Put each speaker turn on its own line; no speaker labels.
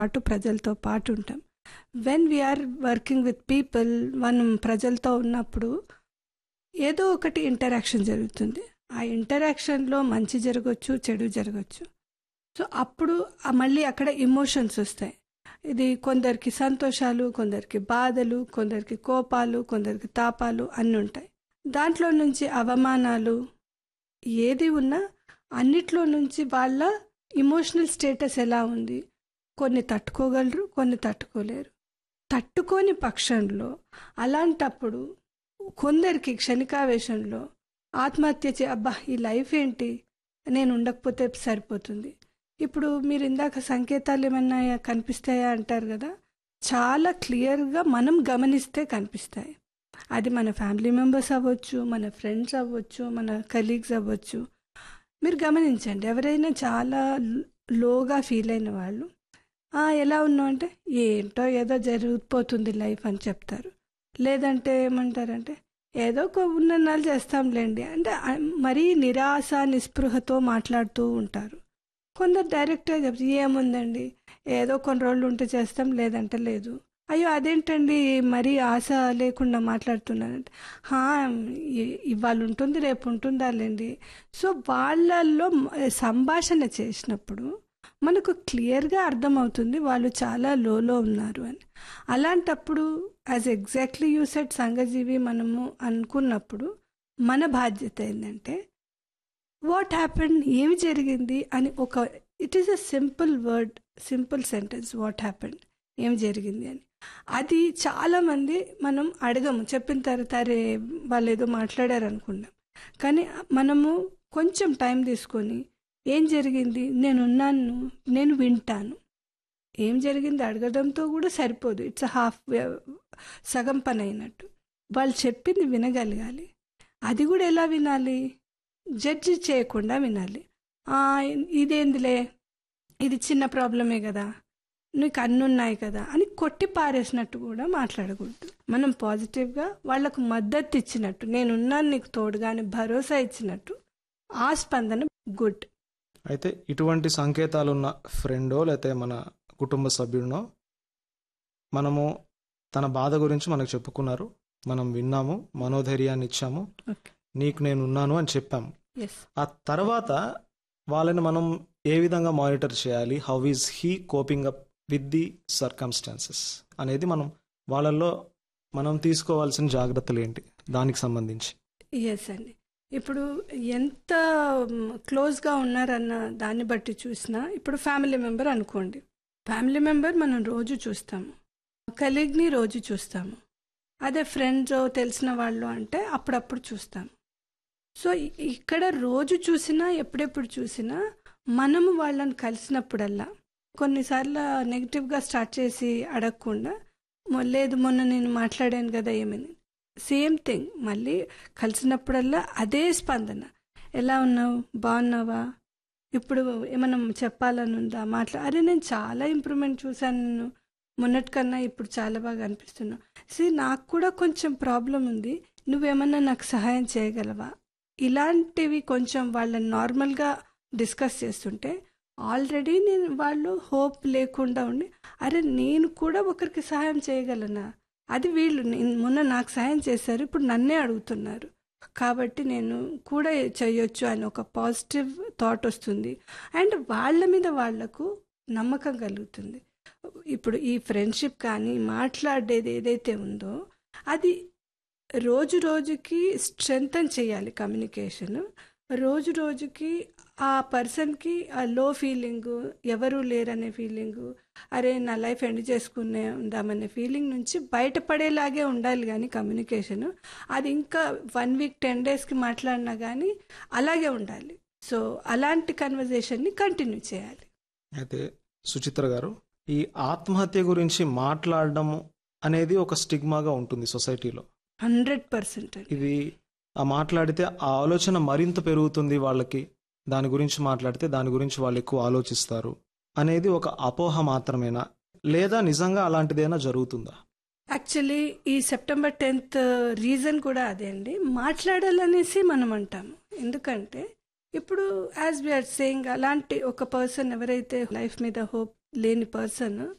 పాటు ప్రజలతో పాటు ఉంటాం when we are working with people మనం ప్రజలతో ఉన్నప్పుడు ఏదో ఒకటి ఇంటరాక్షన్ జరుగుతుంది ఆ ఇంటరాక్షన్లో మంచి జరగచ్చు చెడు జరగచ్చు సో అప్పుడు ఆ మళ్ళీ అక్కడ ఇమోషన్స్ వస్తాయి ఇది కొందరికి సంతోషాలు కొందరికి బాధలు కొందరికి కోపాలు కొందరికి తాపాలు అన్నీ ఉంటాయి దాంట్లో నుంచి అవమానాలు ఏది ఉన్నా అన్నిట్లో నుంచి వాళ్ళ ఇమోషనల్ స్టేటస్ ఎలా ఉంది కొన్ని తట్టుకోగలరు కొన్ని తట్టుకోలేరు తట్టుకోని పక్షంలో అలాంటప్పుడు కొందరికి క్షణికావేశంలో ఆత్మహత్య చే అబ్బా ఈ లైఫ్ ఏంటి నేను ఉండకపోతే సరిపోతుంది ఇప్పుడు మీరు ఇందాక సంకేతాలు ఏమన్నా కనిపిస్తాయా అంటారు కదా చాలా క్లియర్గా మనం గమనిస్తే కనిపిస్తాయి అది మన ఫ్యామిలీ మెంబర్స్ అవ్వచ్చు మన ఫ్రెండ్స్ అవ్వచ్చు మన కలీగ్స్ అవ్వచ్చు మీరు గమనించండి ఎవరైనా చాలా లోగా ఫీల్ అయిన వాళ్ళు "ఆ, ఎలా ఉన్నావు అంటే ఏంటో ఏదో జరిగిపోతుంది లైఫ్ అని చెప్తారు లేదంటే ఏమంటారంటే ఏదో ఒక ఉన్న నాళ్ళు చేస్తాంలేండి అంటే ఆ, మరీ నిరాశ నిస్పృహతో మాట్లాడుతూ ఉంటారు కొందరు డైరెక్ట్గా చెప్తారు ఏముందండి ఏదో కొన్ని రోజులు ఉంటే చేస్తాం లేదంటే లేదు అయ్యో అదేంటండి మరీ ఆశ లేకుండా మాట్లాడుతున్నానంటే "హా, ఇ- ఇవాళ ఉంటుంది రేపు ఉంటుందాలేండి సో వాళ్ళల్లో మ- సంభాషణ చేసినప్పుడు మనకు క్లియర్గా అర్థమవుతుంది వాళ్ళు చాలా లోలో ఉన్నారు అని అలాంటప్పుడు యాజ్ ఎగ్జాక్ట్లీ యూ సెట్ సంఘజీవి మనము అనుకున్నప్పుడు మన బాధ్యత ఏంటంటే వాట్ హ్యాపెన్ ఏమి జరిగింది అని ఒక it is a simple word simple sentence what happen ఏం జరిగింది అని అది చాలామంది మనం అడగము చెప్పిన తర్వాత అరే వాళ్ళు ఏదో మాట్లాడారు అనుకున్నాం కానీ మనము కొంచెం టైం తీసుకొని ఏం జరిగింది నేనున్నాను నేను వింటాను ఏం జరిగింది అడగడంతో కూడా సరిపోదు ఇట్స్ హాఫ్ సగం పని అయినట్టు వాళ్ళు చెప్పింది వినగలగాలి అది కూడా ఎలా వినాలి జడ్జి చేయకుండా వినాలి "ఆ, ఇదేందిలే ఇది చిన్న ప్రాబ్లమే కదా నీకు అన్ని ఉన్నాయి కదా అని కొట్టి పారేసినట్టు కూడా మాట్లాడకూడదు మనం పాజిటివ్గా వాళ్లకు మద్దతు ఇచ్చినట్టు నేనున్నాను నీకు తోడుగా అని భరోసా ఇచ్చినట్టు ఆ స్పందన గుడ్
అయితే ఇటువంటి సంకేతాలున్న ఫ్రెండో లేకపోతే మన కుటుంబ సభ్యుడినో మనము తన బాధ గురించి మనకు చెప్పుకున్నారు మనం విన్నాము మనోధైర్యాన్ని ఇచ్చాము
ఓకే
నీకు నేను ఉన్నాను అని చెప్పాము
ఎస్
ఆ తర్వాత వాళ్ళని మనం ఏ విధంగా మానిటర్ చేయాలి how is he coping up with the circumstances అనేది మనం వాళ్ళల్లో మనం తీసుకోవాల్సిన జాగ్రత్తలు ఏంటి దానికి సంబంధించి
ఎస్ అండి ఇప్పుడు ఎంత క్లోజ్గా ఉన్నారన్న దాన్ని బట్టి చూసినా ఇప్పుడు ఫ్యామిలీ మెంబర్ అనుకోండి ఫ్యామిలీ మెంబర్ మనం రోజు చూస్తాము కలీగ్ని రోజు చూస్తాము అదే ఫ్రెండ్స్ తెలిసిన వాళ్ళు అంటే అప్పుడప్పుడు చూస్తాము సో ఇ- ఇక్కడ రోజు చూసినా ఎప్పుడెప్పుడు చూసినా మనము వాళ్ళని కలిసినప్పుడల్లా కొన్నిసార్లు నెగిటివ్గా స్టార్ట్ చేసి అడగకుండా "మొ- లేదు మొన్న నేను మాట్లాడాను కదా ఏమని సేమ్ థింగ్ మళ్ళీ కలిసినప్పుడల్లా అదే స్పందన ఎలా ఉన్నావు బాగున్నావా ఇప్పుడు ఏమన్నా చెప్పాలని ఉందా మాట్లా అరే నేను చాలా ఇంప్రూవ్మెంట్ చూశాను నిన్ను మొన్నటికన్నా ఇప్పుడు చాలా బాగా అనిపిస్తున్నావు సి నాకు కూడా కొంచెం ప్రాబ్లం ఉంది నువ్వేమన్నా నాకు సహాయం చేయగలవా ఇలాంటివి కొంచెం వాళ్ళని నార్మల్గా డిస్కస్ చేస్తుంటే ఆల్రెడీ నేను వాళ్ళు హోప్ లేకుండా ఉండి అరే నేను కూడా ఒకరికి సహాయం చేయగలనా అది వీళ్ళు నేను మొన్న నాకు సహాయం చేశారు ఇప్పుడు నన్నే అడుగుతున్నారు కాబట్టి నేను కూడా చేయొచ్చు అని ఒక పాజిటివ్ థాట్ వస్తుంది అండ్ వాళ్ళ మీద వాళ్లకు నమ్మకం కలుగుతుంది ఇప్పుడు ఈ ఫ్రెండ్షిప్ కానీ మాట్లాడేది ఏదైతే ఉందో అది రోజు రోజుకి స్ట్రెంగ్తన్ చేయాలి కమ్యూనికేషన్ రోజు రోజుకి ఆ పర్సన్కి ఆ లో ఫీలింగ్ ఎవరు లేరనే ఫీలింగ్ అరే నా లైఫ్ ఎండ్ చేసుకునే ఉందామనే ఫీలింగ్ నుంచి బయటపడేలాగే ఉండాలి కానీ కమ్యూనికేషన్ అది ఇంకా వన్ వీక్ టెన్ డేస్కి మాట్లాడినా కానీ అలాగే ఉండాలి సో అలాంటి కన్వర్జేషన్ని కంటిన్యూ చేయాలి
అయితే సుచిత్ర గారు ఈ ఆత్మహత్య గురించి మాట్లాడడం అనేది ఒక స్టిగ్మాగా ఉంటుంది సొసైటీలో
హండ్రెడ్ పర్సెంట్
ఇది ఆ మాట్లాడితే ఆ ఆలోచన మరింత పెరుగుతుంది వాళ్ళకి దాని గురించి మాట్లాడితే దాని గురించి వాళ్ళు ఎక్కువ ఆలోచిస్తారు అనేది ఒక అపోహ మాత్రమేనా లేదా నిజంగా అలాంటిదైనా జరుగుతుందా
యాక్చువల్లీ ఈ సెప్టెంబర్ టెన్త్ రీజన్ కూడా అదే అండి మాట్లాడాలనేసి మనం అంటాము ఎందుకంటే ఇప్పుడు యాజ్ వీఆర్ సేయింగ్ అలాంటి ఒక పర్సన్ ఎవరైతే లైఫ్ మీద హోప్ లేని పర్సన్